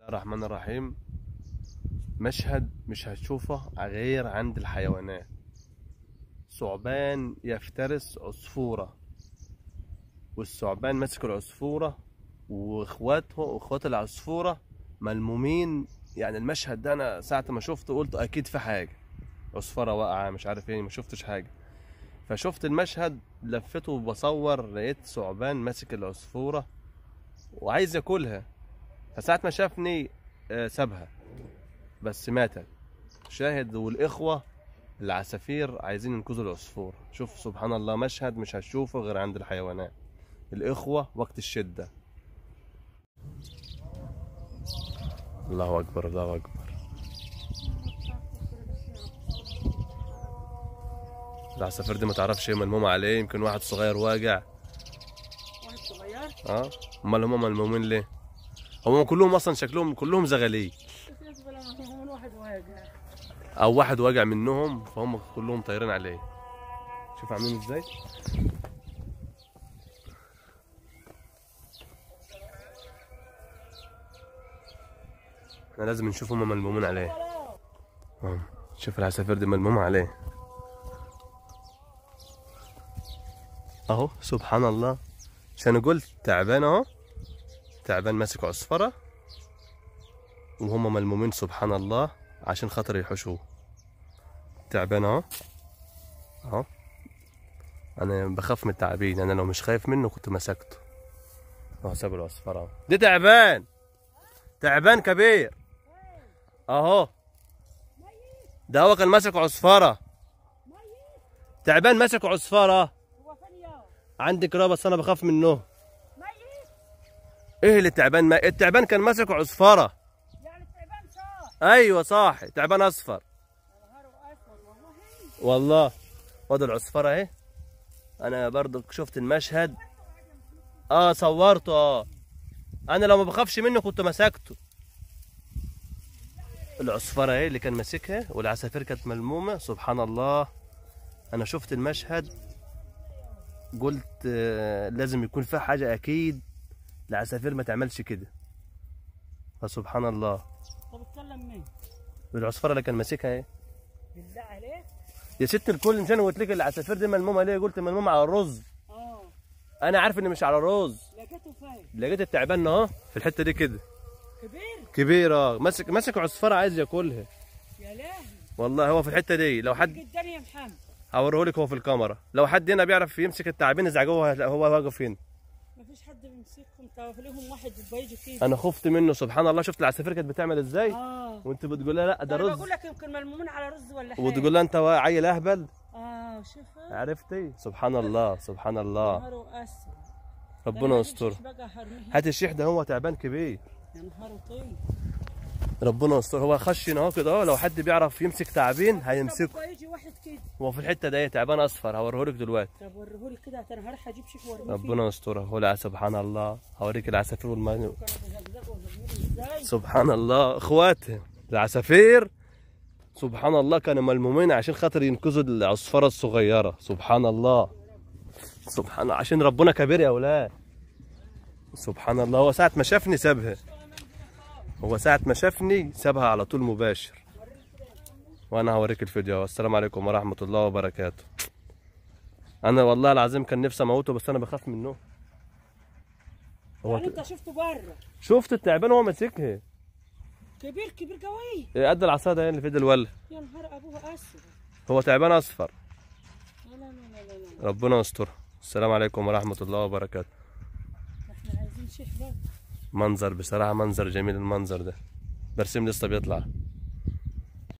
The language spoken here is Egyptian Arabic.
الرحمن الرحيم مشهد مش هتشوفه غير عند الحيوانات ثعبان يفترس عصفورة والثعبان ماسك العصفورة واخواته واخوات العصفورة ملمومين يعني المشهد ده انا ساعة ما شفته قلت اكيد في حاجة عصفورة واقعة مش عارف ايه ما شفتش حاجة فشفت المشهد لفته وبصور لقيت ثعبان ماسك العصفورة وعايز ياكلها فساعة ما شافني آه، سابها بس ماتت شاهد والاخوة العسافير عايزين ينقذوا العصفور شوف سبحان الله مشهد مش هتشوفه غير عند الحيوانات الاخوة وقت الشدة الله اكبر الله اكبر العصافير دي ما تعرفش ايه ملمومة عليه يمكن واحد صغير واجع واحد صغير اه امال هم ملمومين ليه هم كلهم اصلا شكلهم كلهم زغاليه بس بلا ما هو واحد واجع او واحد واجع منهم فهم كلهم طايرين عليه شوف عاملين ازاي احنا لازم نشوف هم ملمومين عليه آه، شوف العصافير دي ملمومة عليه اهو سبحان الله عشان قلت تعبان اهو تعبان ماسك عصفرة وهم ملمومين سبحان الله عشان خاطر يحوشوه تعبان اهو اهو انا بخاف من التعابين انا لو مش خايف منه كنت مسكته اهو ساب العصفرة اهو دي تعبان تعبان كبير اهو ده هو كان ماسك عصفرة تعبان ماسك عصفرة هو فين يا عندك راه بس انا بخاف منه ميت ايه اللي التعبان ما... التعبان كان ماسك عصفرة يعني التعبان صار ايوه صح تعبان اصفر نهاره اسود والله والله وادي العصفرة اهي انا برضو شفت المشهد اه صورته اه انا لو ما بخافش منه كنت مسكته العصفرة اهي اللي كان ماسكها والعصافير كانت ملمومة سبحان الله انا شفت المشهد قلت آه، لازم يكون في حاجة اكيد العصافير ما تعملش كده فسبحان الله طب اتكلم مين العصفرة اللي كان ماسكها اهي بالله عليك يا ست الكل مش انا قلت لك العصافير دي ملمومه ليه قلت ملمومه على الرز اه انا عارف ان مش على الرز لقيته فين لقيت التعبان اهو في الحته دي كده كبير كبير اه ماسك ماسك عصفره عايز ياكلها يا لهوي والله هو في الحته دي لو حد قدامي يا محمد هوريهولك هو في الكاميرا لو حد هنا بيعرف يمسك التعابين ازعجوه هتلاقيه هو واقف هنا ما فيش حد بيمسكهم تلاقيهم واحد بيجي كده انا خفت منه سبحان الله شفت العصافير كانت بتعمل ازاي اه وانت بتقول لها لا ده انا رز بقول لك يمكن ملمومين على رز ولا حاجه وتقول لها انت عيل اهبل اه شوف عرفتي سبحان الله سبحان الله نهاره اسود ربنا يستر بقى هرميه هات الشيح ده هو تعبان كبير يا نهاره طين ربنا يستر هو خشن اهو كده اهو لو حد بيعرف يمسك تعابين هيمسكه طب يجي واحد كده هو في الحته دي تعبان اصفر هوريهولك دلوقتي طب وريهولي كده انا هروح اجيب شيخ ورميه ربنا يسترها هو لا سبحان الله هوريك العصافير والماء كانوا بيزقزقوا ويرموني ازاي سبحان الله اخواته العصافير سبحان الله كانوا ملمومين عشان خاطر ينقذوا العصفرة الصغيرة سبحان الله سبحان الله عشان ربنا كبير يا اولاد سبحان الله هو ساعة ما شافني سابها هو ساعة ما شافني سابها على طول مباشر وانا هوريك الفيديو والسلام عليكم ورحمة الله وبركاته انا والله العظيم كان نفسي اموته بس انا بخاف منه هو يعني انت شفته بره شفت التعبان وهو ماسكها كبير كبير قوي إيه قد العصا ده اللي في ايد الولا يا نهار ابوها اسود هو تعبان اصفر لا لا لا لا لا ربنا يستر السلام عليكم ورحمة الله وبركاته احنا عايزين شيخ بقى منظر بصراحة منظر جميل المنظر ده برسم لسه بيطلع